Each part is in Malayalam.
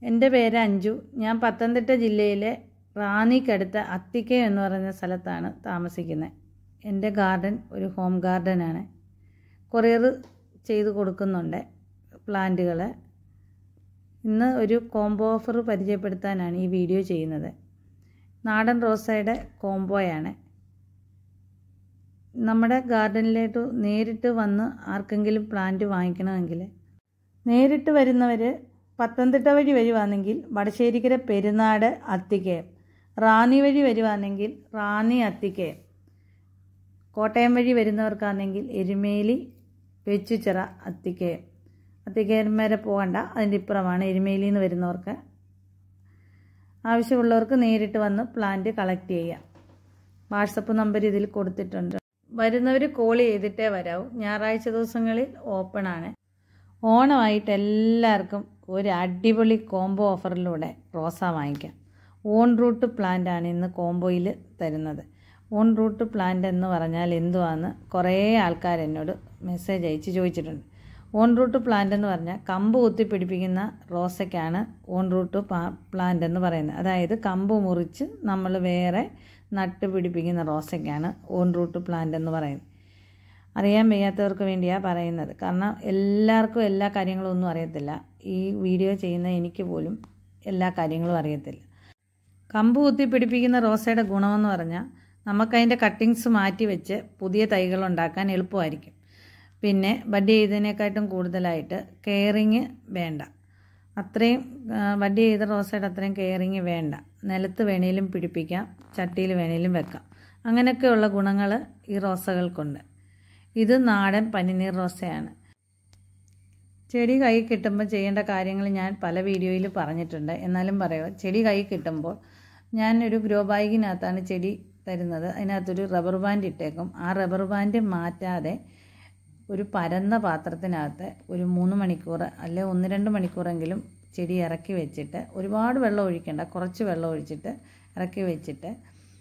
എൻ്റെ പേര് അഞ്ജു ഞാൻ പത്തനംതിട്ട ജില്ലയിലെ റാന്നിക്കടുത്ത അത്തിക്ക എന്ന് പറയുന്ന സ്ഥലത്താണ് താമസിക്കുന്നത് എൻ്റെ ഗാർഡൻ ഒരു ഹോം ഗാർഡനാണ് കൊറിയർ ചെയ്ത് കൊടുക്കുന്നുണ്ട് പ്ലാന്റുകൾ ഇന്ന് ഒരു കോംബോ ഓഫർ പരിചയപ്പെടുത്താനാണ് ഈ വീഡിയോ ചെയ്യുന്നത് നാടൻ റോസയുടെ കോംബോയാണ് നമ്മുടെ ഗാർഡനിലേക്ക് നേരിട്ട് വന്ന് ആർക്കെങ്കിലും പ്ലാന്റ് വാങ്ങിക്കണമെങ്കിൽ നേരിട്ട് വരുന്നവർ പത്തനംതിട്ട വഴി വരുവാണെങ്കിൽ വടശ്ശേരിക്കര പെരുന്നാട് അത്തിക്കയം റാന്നി വഴി വരുവാണെങ്കിൽ റാന്നി അത്തിക്കയം കോട്ടയം വഴി വരുന്നവർക്കാണെങ്കിൽ എരുമേലി വെച്ചുച്ചിറ അത്തിക്കയം അത്തിക്കയം വരെ പോകണ്ട അതിൻ്റെ ഇപ്പുറമാണ് എരുമേലിയിൽ നിന്ന് വരുന്നവർക്ക് ആവശ്യമുള്ളവർക്ക് നേരിട്ട് വന്ന് പ്ലാന്റ് കളക്ട് ചെയ്യാം വാട്സപ്പ് നമ്പർ ഇതിൽ കൊടുത്തിട്ടുണ്ട് വരുന്നവർ കോൾ ചെയ്തിട്ടേ വരാവൂ ഞായറാഴ്ച ദിവസങ്ങളിൽ ഓപ്പൺ ആണ് ഓണമായിട്ട് എല്ലാവർക്കും ഒരു അടിപൊളി കോംബോ ഓഫറിലൂടെ റോസ വാങ്ങിക്കാം ഓൺ റൂട്ട് പ്ലാന്റ് ആണ് ഇന്ന് കോംബോയിൽ തരുന്നത് ഓൺ റൂട്ട് പ്ലാന്റ് എന്ന് പറഞ്ഞാൽ എന്തുവാന്ന് കുറേ ആൾക്കാർ എന്നോട് മെസ്സേജ് അയച്ച് ചോദിച്ചിട്ടുണ്ട് ഓൺ റൂട്ട് പ്ലാന്റ് എന്ന് പറഞ്ഞാൽ കമ്പ് കുത്തി പിടിപ്പിക്കുന്ന റോസയ്ക്കാണ് ഓൺ റൂട്ട് പ്ലാന്റ് എന്ന് പറയുന്നത് അതായത് കമ്പ് മുറിച്ച് നമ്മൾ വേറെ നട്ട് പിടിപ്പിക്കുന്ന റോസയ്ക്കാണ് ഓൺ റൂട്ട് പ്ലാന്റ് എന്ന് പറയുന്നത് അറിയാൻ വയ്യാത്തവർക്ക് വേണ്ടിയാണ് പറയുന്നത് കാരണം എല്ലാവർക്കും എല്ലാ കാര്യങ്ങളും ഒന്നും അറിയത്തില്ല ഈ വീഡിയോ ചെയ്യുന്ന എനിക്ക് പോലും എല്ലാ കാര്യങ്ങളും അറിയത്തില്ല കമ്പ് കുത്തി പിടിപ്പിക്കുന്ന റോസയുടെ ഗുണമെന്ന് പറഞ്ഞാൽ നമുക്കതിൻ്റെ കട്ടിങ്സ് മാറ്റി വെച്ച് പുതിയ തൈകൾ ഉണ്ടാക്കാൻ എളുപ്പമായിരിക്കും പിന്നെ ബഡ് ചെയ്തതിനെക്കാട്ടും കൂടുതലായിട്ട് കെയറിങ് വേണ്ട അത്രയും ബഡ് ചെയ്ത റോസയുടെ അത്രയും കെയറിങ് വേണ്ട നിലത്ത് വേണേലും പിടിപ്പിക്കാം ചട്ടിയിൽ വേണേലും വെക്കാം അങ്ങനെയൊക്കെയുള്ള ഗുണങ്ങൾ ഈ റോസകൾക്കുണ്ട് ഇത് നാടൻ പനിനീർ റോസയാണ് ചെടി കൈ കിട്ടുമ്പോൾ ചെയ്യേണ്ട കാര്യങ്ങൾ ഞാൻ പല വീഡിയോയിൽ പറഞ്ഞിട്ടുണ്ട് എന്നാലും പറയുക ചെടി കൈ കിട്ടുമ്പോൾ ഞാൻ ഒരു ഗ്രോ ബാഗിനകത്താണ് ചെടി തരുന്നത് അതിനകത്തൊരു റബ്ബർ ബാൻഡ് ഇട്ടേക്കും ആ റബ്ബർ ബാൻഡ് മാറ്റാതെ ഒരു പരന്ന പാത്രത്തിനകത്ത് ഒരു മൂന്ന് മണിക്കൂർ അല്ലെ ഒന്ന് രണ്ട് മണിക്കൂറെങ്കിലും ചെടി ഇറക്കി വെച്ചിട്ട് ഒരുപാട് വെള്ളം ഒഴിക്കേണ്ട കുറച്ച് വെള്ളം ഒഴിച്ചിട്ട് ഇറക്കി വെച്ചിട്ട്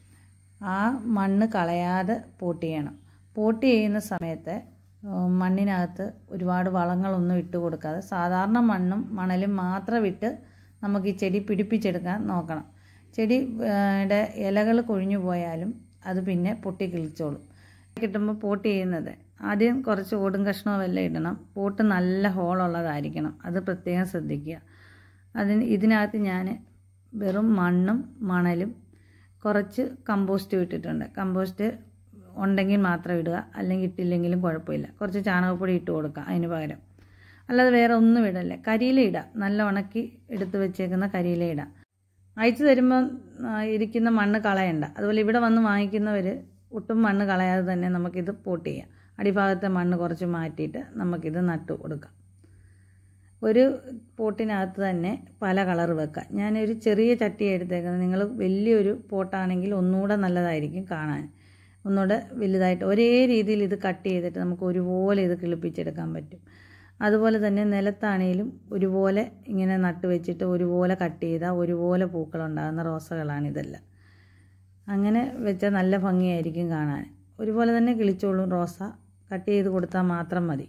ആ മണ്ണ് കളയാതെ പോട്ട് ചെയ്യണം പോട്ട് ചെയ്യുന്ന സമയത്ത് മണ്ണിനകത്ത് ഒരുപാട് വളങ്ങളൊന്നും ഇട്ട് കൊടുക്കാതെ സാധാരണ മണ്ണും മണലും മാത്രം ഇട്ട് നമുക്ക് ഈ ചെടി പിടിപ്പിച്ചെടുക്കാൻ നോക്കണം ചെടിയുടെ ഇലകൾ കൊഴിഞ്ഞു പോയാലും അത് പിന്നെ പൊട്ടി കിളിച്ചോളും കിട്ടുമ്പോൾ പോട്ട് ചെയ്യുന്നത് ആദ്യം കുറച്ച് ഓടും കഷ്ണമോ വല്ല ഇടണം പോട്ട് നല്ല ഹോളുള്ളതായിരിക്കണം അത് പ്രത്യേകം ശ്രദ്ധിക്കുക അതിന് ഇതിനകത്ത് ഞാൻ വെറും മണ്ണും മണലും കുറച്ച് കമ്പോസ്റ്റ് ഇട്ടിട്ടുണ്ട് കമ്പോസ്റ്റ് ഉണ്ടെങ്കിൽ മാത്രം ഇടുക അല്ലെങ്കിൽ ഇട്ടില്ലെങ്കിലും കുഴപ്പമില്ല കുറച്ച് ചാണകപ്പൊടി ഇട്ട് കൊടുക്കുക അതിന് പകരം അല്ലാതെ വേറെ ഒന്നും ഇടല്ലേ കരിയില ഇടാം നല്ല ഉണക്കി എടുത്ത് വെച്ചേക്കുന്ന കരിയില ഇടാം അയച്ചു തരുമ്പോൾ ഇരിക്കുന്ന മണ്ണ് കളയണ്ട അതുപോലെ ഇവിടെ വന്ന് വാങ്ങിക്കുന്നവർ ഒട്ടും മണ്ണ് കളയാതെ തന്നെ നമുക്കിത് പോട്ട് ചെയ്യാം അടിഭാഗത്തെ മണ്ണ് കുറച്ച് മാറ്റിയിട്ട് നമുക്കിത് നട്ടു കൊടുക്കാം ഒരു പോട്ടിനകത്ത് തന്നെ പല കളർ വെക്കാം ഞാനൊരു ചെറിയ ചട്ടി എടുത്തേക്കുന്നത് നിങ്ങൾ വലിയൊരു പോട്ടാണെങ്കിൽ ഒന്നുകൂടെ നല്ലതായിരിക്കും കാണാൻ ഒന്നുകൂടെ വലുതായിട്ട് ഒരേ രീതിയിൽ ഇത് കട്ട് ചെയ്തിട്ട് നമുക്ക് ഒരുപോലെ ഇത് കിളിപ്പിച്ചെടുക്കാൻ പറ്റും അതുപോലെ തന്നെ നിലത്താണേലും ഒരുപോലെ ഇങ്ങനെ നട്ട് വെച്ചിട്ട് ഒരുപോലെ കട്ട് ചെയ്താൽ ഒരുപോലെ പൂക്കളുണ്ടാകുന്ന റോസകളാണിതെല്ലാം അങ്ങനെ വെച്ചാൽ നല്ല ഭംഗിയായിരിക്കും കാണാൻ ഒരുപോലെ തന്നെ കിളിച്ചോളും റോസ കട്ട് ചെയ്ത് കൊടുത്താൽ മാത്രം മതി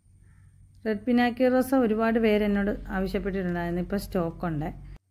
റെഡ് പിനാക്കി റോസ ഒരുപാട് പേര് എന്നോട് ആവശ്യപ്പെട്ടിട്ടുണ്ടായിരുന്നു ഇപ്പോൾ സ്റ്റോക്കുണ്ട്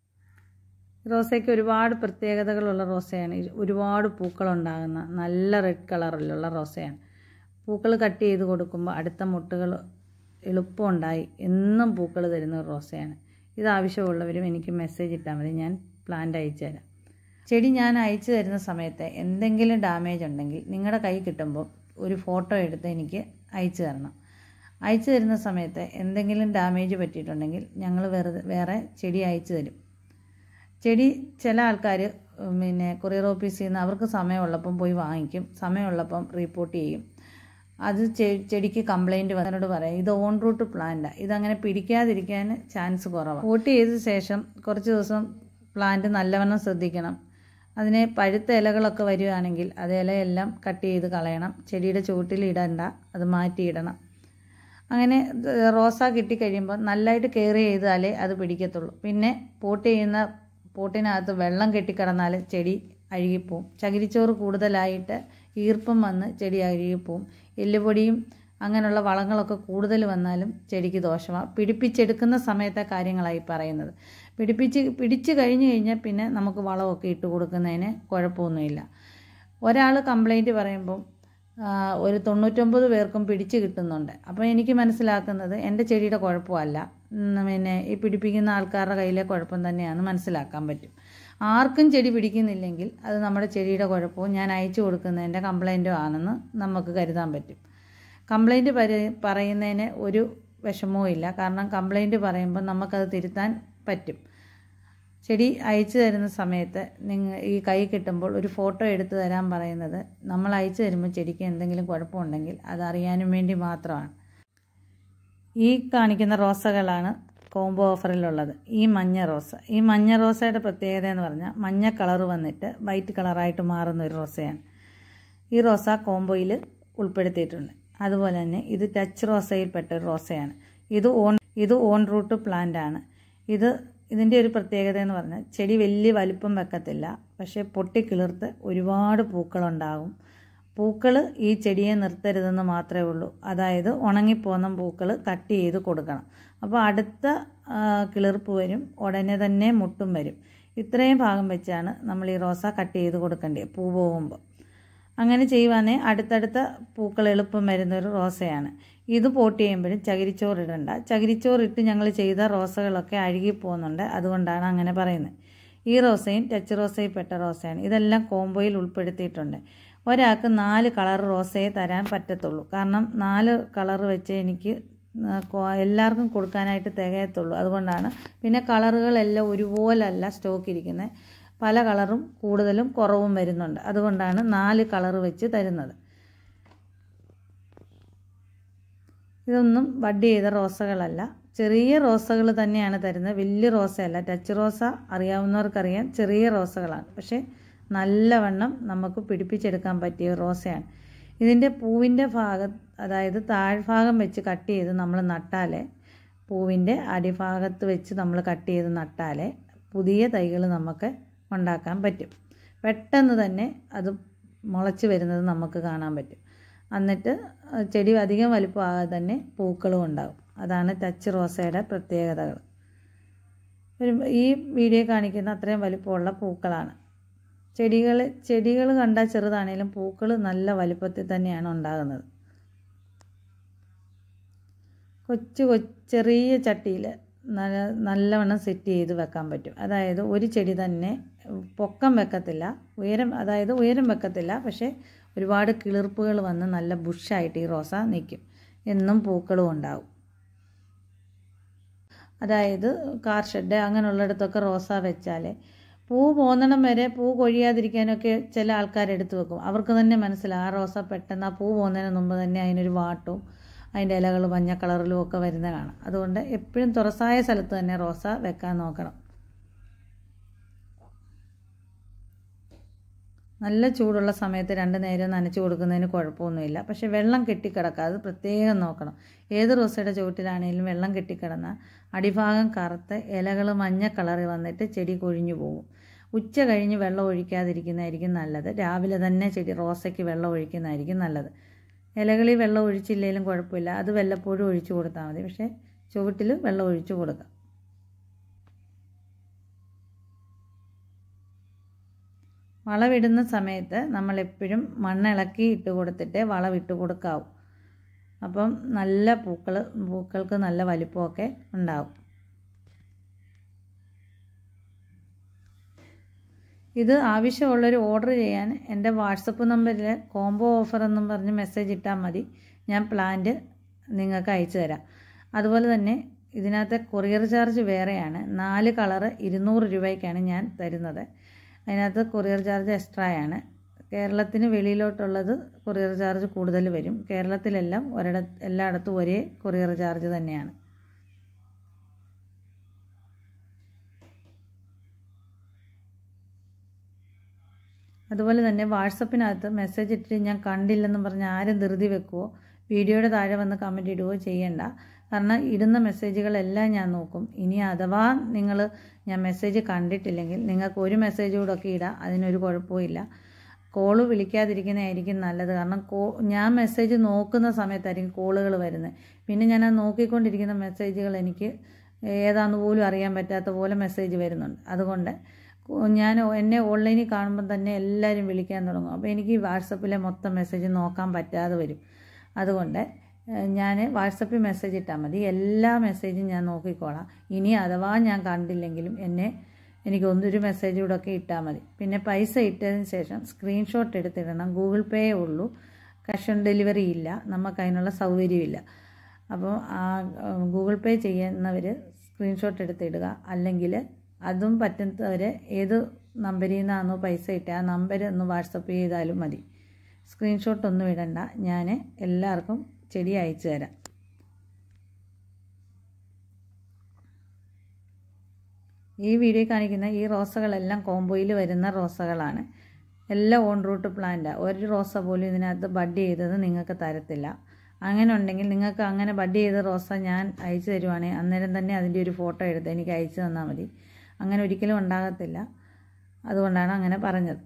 റോസയ്ക്ക് ഒരുപാട് പ്രത്യേകതകളുള്ള റോസയാണ് ഒരുപാട് പൂക്കളുണ്ടാകുന്ന നല്ല റെഡ് കളറിലുള്ള റോസയാണ് പൂക്കൾ കട്ട് ചെയ്ത് കൊടുക്കുമ്പോൾ അടുത്ത മുട്ടുകൾ എളുപ്പമുണ്ടായി എന്നും പൂക്കൾ തരുന്ന ഒരു റോസയാണ് ഇത് ആവശ്യമുള്ളവരും എനിക്ക് മെസ്സേജ് ഇട്ടാൽ മതി ഞാൻ പ്ലാന്റ് അയച്ചു തരാം ചെടി ഞാൻ അയച്ചു തരുന്ന സമയത്ത് എന്തെങ്കിലും ഡാമേജ് ഉണ്ടെങ്കിൽ നിങ്ങളുടെ കൈ കിട്ടുമ്പോൾ ഒരു ഫോട്ടോ എടുത്ത് എനിക്ക് അയച്ചു തരണം അയച്ചു തരുന്ന സമയത്ത് എന്തെങ്കിലും ഡാമേജ് പറ്റിയിട്ടുണ്ടെങ്കിൽ ഞങ്ങൾ വെറുതെ വേറെ ചെടി അയച്ചു തരും ചെടി ചില ആൾക്കാർ പിന്നെ കൊറിയർ ഓഫീസിൽ നിന്ന് അവർക്ക് സമയമുള്ളപ്പം പോയി വാങ്ങിക്കും സമയമുള്ളപ്പം റിപ്പോർട്ട് ചെയ്യും അത് ചെടിക്ക് കംപ്ലൈൻറ്റ് വന്നതിനോട് പറയാം ഇത് ഓൺ റൂട്ട് പ്ലാന്റാണ് ഇതങ്ങനെ പിടിക്കാതിരിക്കാൻ ചാൻസ് കുറവാണ് വോട്ട് ചെയ്ത ശേഷം കുറച്ച് ദിവസം പ്ലാന്റ് നല്ലവണ്ണം ശ്രദ്ധിക്കണം അതിന് പഴുത്ത ഇലകളൊക്കെ വരികയാണെങ്കിൽ അത് ഇലയെല്ലാം കട്ട് ചെയ്ത് കളയണം ചെടിയുടെ ചുവട്ടിൽ ഇടണ്ട അത് മാറ്റിയിടണം അങ്ങനെ റോസ കിട്ടിക്കഴിയുമ്പോൾ നല്ലതായിട്ട് കെയർ ചെയ്താലേ അത് പിടിക്കത്തുള്ളൂ പിന്നെ പോട്ട് ചെയ്യുന്ന പോട്ടിനകത്ത് വെള്ളം കെട്ടിക്കിടന്നാൽ ചെടി അഴുകിപ്പോവും ചകിരിച്ചോറ് കൂടുതലായിട്ട് ഈർപ്പം വന്ന് ചെടി അഴുകിപ്പോവും എല്ലുപൊടിയും അങ്ങനെയുള്ള വളങ്ങളൊക്കെ കൂടുതൽ വന്നാലും ചെടിക്ക് ദോഷമാണ് പിടിപ്പിച്ചെടുക്കുന്ന സമയത്തെ കാര്യങ്ങളായി പറയുന്നത് പിടിപ്പിച്ച് പിടിച്ച് കഴിഞ്ഞ് കഴിഞ്ഞാൽ പിന്നെ നമുക്ക് വളമൊക്കെ ഇട്ട് കൊടുക്കുന്നതിന് കുഴപ്പമൊന്നുമില്ല ഒരാൾ കംപ്ലൈൻറ്റ് പറയുമ്പം ആ, ഒരു തൊണ്ണൂറ്റൊമ്പത് പേർക്കും പിടിച്ച് കിട്ടുന്നുണ്ട് അപ്പോൾ എനിക്ക് മനസ്സിലാക്കുന്നത് എൻ്റെ ചെടിയുടെ കുഴപ്പമല്ല ഉം, പിന്നെ ഈ പിടിപ്പിക്കുന്ന ആൾക്കാരുടെ കയ്യിലെ കുഴപ്പം തന്നെയാണെന്ന് മനസ്സിലാക്കാൻ പറ്റും ആർക്കും ചെടി പിടിക്കുന്നില്ലെങ്കിൽ അത് നമ്മുടെ ചെടിയുടെ കുഴപ്പവും ഞാൻ അയച്ചു കൊടുക്കുന്നതിൻ്റെ കംപ്ലൈൻറ്റും ആണെന്ന് നമുക്ക് കരുതാൻ പറ്റും കംപ്ലൈൻറ്റ് പരി പറയുന്നതിന് ഒരു വിഷമവും ഇല്ല കാരണം കംപ്ലൈൻറ്റ് പറയുമ്പോൾ നമുക്കത് തിരുത്താൻ പറ്റും ചെടി അയച്ചു തരുന്ന സമയത്ത് നിങ്ങൾ ഈ കൈ കിട്ടുമ്പോൾ ഒരു ഫോട്ടോ എടുത്തു തരാൻ പറയുന്നത് നമ്മൾ അയച്ചു തരുമ്പോൾ ചെടിക്ക് എന്തെങ്കിലും കുഴപ്പമുണ്ടെങ്കിൽ അത് അറിയാനും വേണ്ടി മാത്രമാണ് ഈ കാണിക്കുന്ന റോസകളാണ് കോംബോ ഓഫറിലുള്ളത് ഈ മഞ്ഞ റോസ ഈ മഞ്ഞ റോസയുടെ പ്രത്യേകത എന്ന് പറഞ്ഞാൽ മഞ്ഞ കളർ വന്നിട്ട് വൈറ്റ് കളറായിട്ട് മാറുന്ന ഒരു റോസയാണ് ഈ റോസ കോംബോയിൽ ഉൾപ്പെടുത്തിയിട്ടുണ്ട് അതുപോലെ തന്നെ ഇത് ടച്ച് റോസയിൽപ്പെട്ട ഒരു റോസയാണ് ഇത് ഓൺ ഇത് ഓൺ റൂട്ട് പ്ലാന്റ് ആണ് ഇത് ഇതിൻ്റെ ഒരു പ്രത്യേകത എന്ന് പറഞ്ഞാൽ ചെടി വലിയ വലിപ്പം വെക്കത്തില്ല പക്ഷേ പൊട്ടിക്കിളിർത്ത് ഒരുപാട് പൂക്കളുണ്ടാകും പൂക്കൾ ഈ ചെടിയെ നിർത്തരുതെന്ന് മാത്രമേ ഉള്ളൂ അതായത് ഉണങ്ങിപ്പോകുന്ന പൂക്കൾ കട്ട് ചെയ്ത് കൊടുക്കണം അപ്പോൾ അടുത്ത ആ, കിളിർപ്പ് വരും ഉടനെ തന്നെ മുട്ടും വരും ഇത്രയും ഭാഗം വെച്ചാണ് നമ്മൾ ഈ റോസ കട്ട് ചെയ്ത് കൊടുക്കേണ്ടത് പൂ പോകുമ്പോൾ അങ്ങനെ ചെയ്യുവാനേ അടുത്തടുത്ത പൂക്കൾ എളുപ്പം വരുന്ന ഒരു റോസയാണ് ഇത് പോട്ട് ചെയ്യുമ്പോഴും ചകിരിച്ചോറ് ഇടണ്ട ചകിരിച്ചോറ് ഇട്ട് ഞങ്ങൾ ചെയ്ത റോസകളൊക്കെ അഴുകി പോകുന്നുണ്ട് അതുകൊണ്ടാണ് അങ്ങനെ പറയുന്നത് ഈ റോസയും ടച്ച് റോസയിൽ പെട്ട റോസയാണ് ഇതെല്ലാം കോംബോയിൽ ഉൾപ്പെടുത്തിയിട്ടുണ്ട് ഒരാൾക്ക് നാല് കളർ റോസയെ തരാൻ പറ്റത്തുള്ളൂ കാരണം നാല് കളർ വെച്ച് എനിക്ക് ആ, കൊ- എല്ലാവർക്കും കൊടുക്കാനായിട്ട് തികയത്തുള്ളൂ അതുകൊണ്ടാണ് പിന്നെ കളറുകളെല്ലാം ഒരുപോലല്ല സ്റ്റോക്ക് ഇരിക്കുന്നത് പല കളറും കൂടുതലും കുറവും വരുന്നുണ്ട് അതുകൊണ്ടാണ് നാല് കളർ വെച്ച് തരുന്നത് ഇതൊന്നും ബഡ് ചെയ്ത റോസകളല്ല ചെറിയ റോസകൾ തന്നെയാണ് തരുന്നത് വലിയ റോസയല്ല ടച്ച് റോസ അറിയാവുന്നവർക്കറിയാം ചെറിയ റോസകളാണ് പക്ഷേ നല്ലവണ്ണം നമുക്ക് പിടിപ്പിച്ചെടുക്കാൻ പറ്റിയ റോസയാണ് ഇതിൻ്റെ പൂവിൻ്റെ ഭാഗം അതായത് താഴ്ഭാഗം വെച്ച് കട്ട് ചെയ്ത് നമ്മൾ നട്ടാലേ പൂവിൻ്റെ അടിഭാഗത്ത് വെച്ച് നമ്മൾ കട്ട് ചെയ്ത് നട്ടാലേ പുതിയ തൈകൾ നമുക്ക് ഉണ്ടാക്കാൻ പറ്റും പെട്ടെന്ന് തന്നെ അത് മുളച്ച് വരുന്നത് നമുക്ക് കാണാൻ പറ്റും എന്നിട്ട് ചെടി അധികം വലുപ്പമാകാതെ തന്നെ പൂക്കളും ഉണ്ടാകും അതാണ് ടച്ച് റോസയുടെ പ്രത്യേകതകൾ ഒരു ഈ വീഡിയോ കാണിക്കുന്ന അത്രയും വലിപ്പമുള്ള പൂക്കളാണ് ചെടികൾ ചെടികൾ കണ്ടാൽ ചെറുതാണെങ്കിലും പൂക്കൾ നല്ല വലിപ്പത്തിൽ തന്നെയാണ് ഉണ്ടാകുന്നത് കൊച്ചു കൊച്ചു ചെറിയ ചട്ടിയിൽ നല്ല നല്ലവണ്ണം സെറ്റ് ചെയ്ത് വെക്കാൻ പറ്റും അതായത് ഒരു ചെടി തന്നെ പൊക്കം വെക്കത്തില്ല ഉയരം അതായത് ഉയരം വെക്കത്തില്ല പക്ഷേ ഒരുപാട് കിളിർപ്പുകൾ വന്ന് നല്ല ബുഷായിട്ട് ഈ റോസ നിൽക്കും എന്നും പൂക്കളും ഉണ്ടാവും അതായത് കാർ ഷെഡ് അങ്ങനെയുള്ളിടത്തൊക്കെ റോസ വെച്ചാൽ പൂ പോന്നണം വരെ പൂ കൊഴിയാതിരിക്കാനൊക്കെ ചില ആൾക്കാർ എടുത്തു വെക്കും അവർക്ക് തന്നെ മനസ്സിലാവും ആ റോസ പെട്ടെന്ന് ആ പൂ പോകുന്നതിന് മുമ്പ് തന്നെ അതിനൊരു വാട്ടും അതിൻ്റെ ഇലകൾ മഞ്ഞ കളറിലും ഒക്കെ വരുന്ന കാണാം അതുകൊണ്ട് എപ്പോഴും തുറസായ സ്ഥലത്ത് തന്നെ റോസ വെക്കാൻ നോക്കണം നല്ല ചൂടുള്ള സമയത്ത് രണ്ട് നേരം നനച്ചു കൊടുക്കുന്നതിന് കുഴപ്പമൊന്നുമില്ല പക്ഷേ വെള്ളം കെട്ടിക്കിടക്കാതെ പ്രത്യേകം നോക്കണം ഏത് റോസയുടെ ചുവട്ടിലാണെങ്കിലും വെള്ളം കെട്ടിക്കിടന്നാൽ അടിഭാഗം കറുത്ത് ഇലകൾ മഞ്ഞ കളറിൽ വന്നിട്ട് ചെടി കൊഴിഞ്ഞു പോകും ഉച്ച കഴിഞ്ഞ് വെള്ളം ഒഴിക്കാതിരിക്കുന്നതായിരിക്കും നല്ലത് രാവിലെ തന്നെ ചെടി റോസയ്ക്ക് വെള്ളം ഒഴിക്കുന്നതായിരിക്കും നല്ലത് ഇലകളിൽ വെള്ളം ഒഴിച്ചില്ലെങ്കിലും കുഴപ്പമില്ല അത് വല്ലപ്പോഴും ഒഴിച്ചു കൊടുത്താൽ മതി പക്ഷേ ചുവട്ടിൽ വെള്ളം ഒഴിച്ചു കൊടുക്കാം വളമിടുന്ന സമയത്ത് നമ്മൾ എപ്പോഴും മണ്ണിളക്കി ഇട്ട് കൊടുത്തിട്ട് വളമിട്ട് കൊടുക്കാവും അപ്പം നല്ല പൂക്കൾ പൂക്കൾക്ക് നല്ല വലിപ്പമൊക്കെ ഉണ്ടാവും ഇത് ആവശ്യമുള്ളൊരു ഓർഡർ ചെയ്യാൻ എൻ്റെ വാട്സപ്പ് നമ്പറിൽ കോംബോ ഓഫർ എന്നും പറഞ്ഞ് മെസ്സേജ് ഇട്ടാൽ മതി ഞാൻ പ്ലാന്റ് നിങ്ങൾക്ക് അയച്ചു തരാം അതുപോലെ തന്നെ ഇതിനകത്തെ കൊറിയർ ചാർജ് വേറെയാണ് നാല് കളറ് ഇരുന്നൂറ് രൂപയ്ക്കാണ് ഞാൻ തരുന്നത് അതിനകത്ത് കൊറിയർ ചാർജ് എക്സ്ട്രാ ആണ് കേരളത്തിന് വെളിയിലോട്ടുള്ളത് കൊറിയർ ചാർജ് കൂടുതൽ വരും കേരളത്തിലെല്ലാം ഒരിട എല്ലായിടത്തും ഒരേ കൊറിയർ ചാർജ് തന്നെയാണ് അതുപോലെ തന്നെ വാട്സപ്പിനകത്ത് മെസ്സേജ് ഇട്ടിട്ട് ഞാൻ കണ്ടില്ലെന്നും പറഞ്ഞ് ആരും ധൃതി വെക്കുവോ വീഡിയോയുടെ താഴെ വന്ന് കമൻറ്റ് ഇടുകയോ ചെയ്യണ്ട കാരണം ഇടുന്ന മെസ്സേജുകളെല്ലാം ഞാൻ നോക്കും ഇനി അഥവാ നിങ്ങൾ ഞാൻ മെസ്സേജ് കണ്ടിട്ടില്ലെങ്കിൽ നിങ്ങൾക്ക് ഒരു മെസ്സേജ് കൂടെ ഒക്കെ ഇടാം അതിനൊരു കുഴപ്പമില്ല കോള് വിളിക്കാതിരിക്കുന്നതായിരിക്കും നല്ലത് കാരണം കോ ഞാൻ മെസ്സേജ് നോക്കുന്ന സമയത്തായിരിക്കും കോളുകൾ വരുന്നത് പിന്നെ ഞാൻ ആ നോക്കിക്കൊണ്ടിരിക്കുന്ന മെസ്സേജുകൾ എനിക്ക് ഏതാന്ന് പോലും അറിയാൻ പറ്റാത്ത പോലെ മെസ്സേജ് വരുന്നുണ്ട് അതുകൊണ്ട് ഞാൻ എന്നെ ഓൺലൈനിൽ കാണുമ്പോൾ തന്നെ എല്ലാവരും വിളിക്കാൻ തുടങ്ങും അപ്പോൾ എനിക്ക് ഈ വാട്സപ്പിലെ മൊത്തം മെസ്സേജ് നോക്കാൻ പറ്റാതെ വരും അതുകൊണ്ട് ഞാൻ വാട്സപ്പിൽ മെസ്സേജ് ഇട്ടാൽ മതി എല്ലാ മെസ്സേജും ഞാൻ നോക്കിക്കോളാം ഇനി അഥവാ ഞാൻ കണ്ടില്ലെങ്കിലും എന്നെ എനിക്ക് ഒന്നൊരു മെസ്സേജ് കൂടെ ഒക്കെ ഇട്ടാൽ മതി പിന്നെ പൈസ ഇട്ടതിന് ശേഷം സ്ക്രീൻഷോട്ട് എടുത്തിടണം ഗൂഗിൾ പേ ഉള്ളൂ ക്യാഷ് ഓൺ ഡെലിവറി ഇല്ല നമുക്ക് അതിനുള്ള സൗകര്യമില്ല അപ്പോൾ ആ ഗൂഗിൾ പേ ചെയ്യുന്നവർ സ്ക്രീൻഷോട്ട് എടുത്തിടുക അല്ലെങ്കിൽ അതും പറ്റുന്നവർ ഏത് നമ്പറിൽ നിന്നാണോ പൈസ ഇട്ടത് ആ നമ്പർ ഒന്ന് വാട്സപ്പ് ചെയ്താലും മതി സ്ക്രീൻഷോട്ട് ഒന്നും ഇടണ്ട ഞാൻ എല്ലാവർക്കും ചെടി അയച്ചു തരാം ഈ വീഡിയോ കാണിക്കുന്ന ഈ റോസകളെല്ലാം കോംബോയിൽ വരുന്ന റോസകളാണ് എല്ലാം ഓൺ റൂട്ട് പ്ലാന്റാണ് ഒരു റോസ പോലും ഇതിനകത്ത് ബഡ് ചെയ്തത് നിങ്ങൾക്ക് തരത്തില്ല അങ്ങനെ ഉണ്ടെങ്കിൽ നിങ്ങൾക്ക് അങ്ങനെ ബഡ് ചെയ്ത റോസ ഞാൻ അയച്ചു തരുവാണെങ്കിൽ അന്നേരം തന്നെ അതിൻ്റെ ഒരു ഫോട്ടോ എടുത്ത് എനിക്ക് അയച്ചു തന്നാൽ മതി അങ്ങനെ ഒരിക്കലും ഉണ്ടാകത്തില്ല അതുകൊണ്ടാണ് അങ്ങനെ പറഞ്ഞത്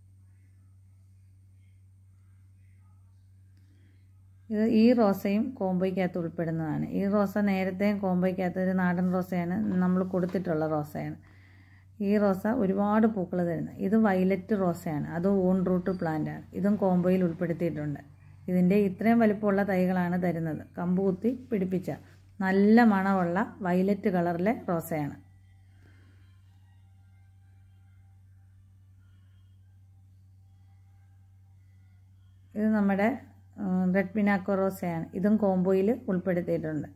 ഇത് ഈ റോസയും കോംബോയ്ക്കകത്ത് ഉൾപ്പെടുന്നതാണ് ഈ റോസ നേരത്തെയും കോംബോയ്ക്കകത്ത് ഒരു നാടൻ റോസയാണ് നമ്മൾ കൊടുത്തിട്ടുള്ള റോസയാണ് ഈ റോസ ഒരുപാട് പൂക്കൾ തരുന്നത് ഇത് വയലറ്റ് റോസയാണ് അത് ഓൺ റൂട്ട് പ്ലാന്റാണ് ഇതും കോംബോയിൽ ഉൾപ്പെടുത്തിയിട്ടുണ്ട് ഇതിൻ്റെ ഇത്രയും വലിപ്പമുള്ള തൈകളാണ് തരുന്നത് കമ്പ് കുത്തി പിടിപ്പിച്ച നല്ല മണമുള്ള വയലറ്റ് കളറിലെ റോസയാണ് ഇത് നമ്മുടെ റെഡ് പിനാക്കോ റോസയാണ് ഇതും കോംബോയിൽ ഉൾപ്പെടുത്തിയിട്ടുണ്ട്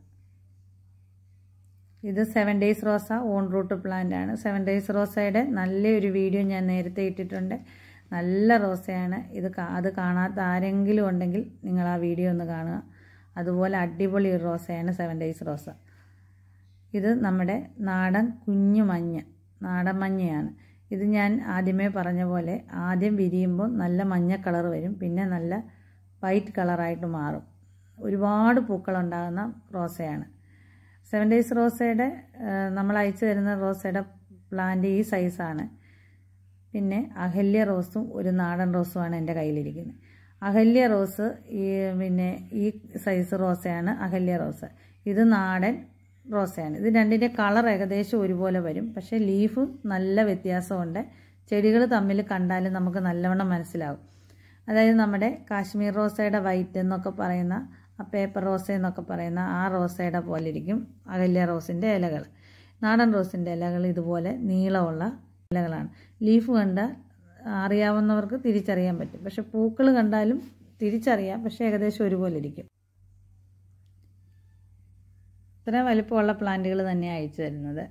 ഇത് സെവൻ ഡേയ്സ് റോസ ഓൺ റൂട്ട് പ്ലാന്റ് ആണ് സെവൻ ഡേയ്സ് റോസയുടെ നല്ലൊരു വീഡിയോ ഞാൻ നേരത്തെ ഇട്ടിട്ടുണ്ട് നല്ല റോസയാണ് ഇത് അത് കാണാത്ത ആരെങ്കിലും ഉണ്ടെങ്കിൽ നിങ്ങൾ ആ വീഡിയോ ഒന്ന് കാണുക അതുപോലെ അടിപൊളി ഒരു റോസയാണ് സെവൻ ഡേയ്സ് റോസ ഇത് നമ്മുടെ നാടൻ കുഞ്ഞു മഞ്ഞ നാടൻ മഞ്ഞയാണ് ഇത് ഞാൻ ആദ്യമേ പറഞ്ഞ പോലെ ആദ്യം വിരിയുമ്പോൾ നല്ല മഞ്ഞ കളർ വരും പിന്നെ നല്ല വൈറ്റ് കളറായിട്ട് മാറും ഒരുപാട് പൂക്കളുണ്ടാകുന്ന റോസയാണ് സെവൻ ഡേയ്സ് റോസയുടെ നമ്മൾ അയച്ചു തരുന്ന റോസയുടെ പ്ലാന്റ് ഈ സൈസാണ് പിന്നെ അഹല്യ റോസും ഒരു നാടൻ റോസുമാണ് എൻ്റെ കയ്യിലിരിക്കുന്നത് അഹല്യ റോസ് ഈ പിന്നെ ഈ സൈസ് റോസയാണ് അഹല്യ റോസ് ഇത് നാടൻ റോസയാണ് ഇത് രണ്ടിൻ്റെ കളർ ഏകദേശം ഒരുപോലെ വരും പക്ഷേ ലീഫ് നല്ല വ്യത്യാസമുണ്ട് ചെടികൾ തമ്മിൽ കണ്ടാലും നമുക്ക് നല്ലവണ്ണം മനസ്സിലാവും അതായത് നമ്മുടെ കാശ്മീർ റോസയുടെ വൈറ്റ് എന്നൊക്കെ പറയുന്ന ആ പേപ്പർ റോസ എന്നൊക്കെ പറയുന്ന ആ റോസയുടെ പോലെ ഇരിക്കും അകല്യ റോസിൻ്റെ ഇലകൾ നാടൻ റോസിൻ്റെ ഇലകൾ ഇതുപോലെ നീളമുള്ള ഇലകളാണ് ലീഫ് കണ്ടാൽ അറിയാവുന്നവർക്ക് തിരിച്ചറിയാൻ പറ്റും പക്ഷെ പൂക്കൾ കണ്ടാലും തിരിച്ചറിയാം പക്ഷേ ഏകദേശം ഒരുപോലെ ഇരിക്കും ഇത്രയും വലിപ്പമുള്ള പ്ലാന്റുകൾ തന്നെയാണ് അയച്ചു തരുന്നത്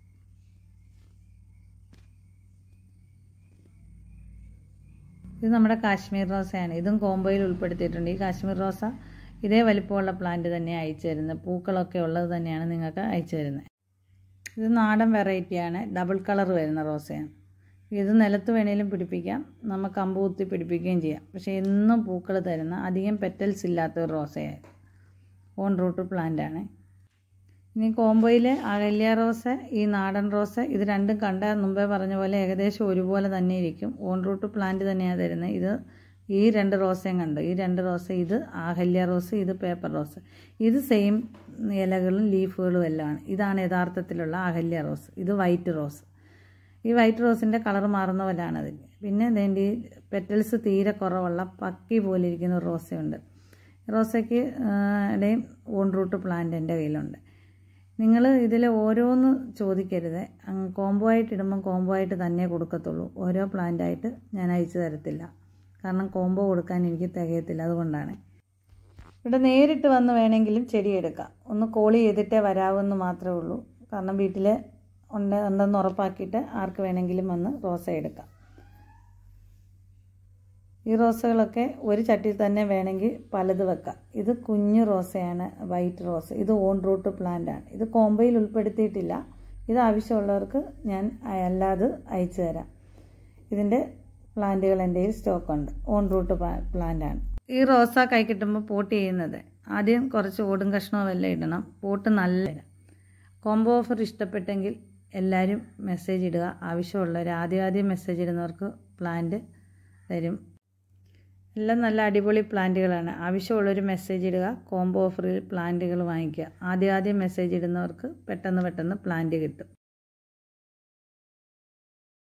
ഇത് നമ്മുടെ കാശ്മീർ റോസയാണ് ഇതും കോംബോയിൽ ഉൾപ്പെടുത്തിയിട്ടുണ്ട് ഈ കാശ്മീർ റോസ ഇതേ വലിപ്പമുള്ള പ്ലാന്റ് തന്നെ അയച്ചു തരുന്നത് പൂക്കളൊക്കെ ഉള്ളത് തന്നെയാണ് നിങ്ങൾക്ക് അയച്ചു തരുന്നത് ഇത് നാടൻ വെറൈറ്റിയാണ് ഡബിൾ കളർ വരുന്ന റോസയാണ് ഇത് നിലത്ത് വേണേലും പിടിപ്പിക്കാം നമുക്ക് കമ്പ് കുത്തി പിടിപ്പിക്കുകയും ചെയ്യാം പക്ഷേ എന്നും പൂക്കൾ തരുന്ന അധികം പെറ്റൽസ് ഇല്ലാത്ത ഒരു റോസയാണ് ഓൺ റൂട്ട് പ്ലാന്റ് ആണ് ഇനി കോംബോയിൽ അകല്യ റോസ് ഈ നാടൻ റോസ് ഇത് രണ്ടും കണ്ട മുമ്പേ പറഞ്ഞ പോലെ ഏകദേശം ഒരുപോലെ തന്നെ ഇരിക്കും ഓൺ റൂട്ട് പ്ലാന്റ് തന്നെയാണ് തരുന്നത് ഇത് ഈ രണ്ട് റോസയും കണ്ടു ഈ രണ്ട് റോസ ഇത് ആഹല്യ റോസ് ഇത് പേപ്പർ റോസ് ഇത് സെയിം ഇലകളും ലീഫുകളും എല്ലാമാണ് ഇതാണ് യഥാർത്ഥത്തിലുള്ള ആഹല്യ റോസ് ഇത് വൈറ്റ് റോസ് ഈ വൈറ്റ് റോസിൻ്റെ കളർ മാറുന്ന പോലെയാണ് അതിൽ പിന്നെ ഇതിൻ്റെ ഈ പെറ്റൽസ് തീരെ കുറവുള്ള പക്കി പോലെ ഇരിക്കുന്ന ഒരു റോസയുണ്ട് റോസയ്ക്ക് ഇടയും ഓൺ റൂട്ട് പ്ലാന്റ് എൻ്റെ കയ്യിലുണ്ട് നിങ്ങൾ ഇതിൽ ഓരോന്ന് ചോദിക്കരുത് കോംബോ ആയിട്ട് ഇടുമ്പം കോംബോ ആയിട്ട് തന്നെ കൊടുക്കത്തുള്ളൂ ഓരോ പ്ലാന്റായിട്ട് ഞാൻ അയച്ചു തരത്തില്ല കാരണം കോംബോ കൊടുക്കാൻ എനിക്ക് തികയത്തില്ല അതുകൊണ്ടാണ് ഇവിടെ നേരിട്ട് വന്ന് വേണമെങ്കിലും ചെടി എടുക്കാം ഒന്ന് കോളി ചെയ്തിട്ടേ വരാവെന്ന് മാത്രമേ ഉള്ളൂ കാരണം വീട്ടിൽ ഉണ്ട് ഉണ്ടെന്ന് ഉറപ്പാക്കിയിട്ട് ആർക്ക് വേണമെങ്കിലും വന്ന് റോസ എടുക്കാം ഈ റോസകളൊക്കെ ഒരു ചട്ടിയിൽ തന്നെ വേണമെങ്കിൽ പലത് വെക്കാം ഇത് കുഞ്ഞു റോസയാണ് വൈറ്റ് റോസ് ഇത് ഓൺ റൂട്ട് പ്ലാന്റ് ആണ് ഇത് കോംബോയിൽ ഉൾപ്പെടുത്തിയിട്ടില്ല ഇത് ആവശ്യമുള്ളവർക്ക് ഞാൻ അല്ലാതെ അയച്ചു തരാം ഇതിൻ്റെ പ്ലാന്റുകൾ എൻ്റെ കയ്യിൽ സ്റ്റോക്കുണ്ട് ഓൺ റൂട്ട് പ്ലാന്റ് ആണ് ഈ റോസ കൈ കിട്ടുമ്പോൾ പോട്ട് ചെയ്യുന്നത് ആദ്യം കുറച്ച് ഓടും കഷ്ണവും എല്ലാം ഇടണം പോട്ട് നല്ല കോംബോ ഓഫർ ഇഷ്ടപ്പെട്ടെങ്കിൽ എല്ലാവരും മെസ്സേജ് ഇടുക ആവശ്യമുള്ളവർ ആദ്യം ആദ്യം മെസ്സേജ് ഇടുന്നവർക്ക് പ്ലാന്റ് തരും എല്ലാം നല്ല അടിപൊളി പ്ലാന്റുകളാണ് ആവശ്യമുള്ളൊരു മെസ്സേജ് ഇടുക കോംബോ ഓഫറിൽ പ്ലാന്റുകൾ വാങ്ങിക്കുക ആദ്യം ആദ്യം മെസ്സേജ് ഇടുന്നവർക്ക് പെട്ടെന്ന് പെട്ടെന്ന് പ്ലാന്റ് കിട്ടും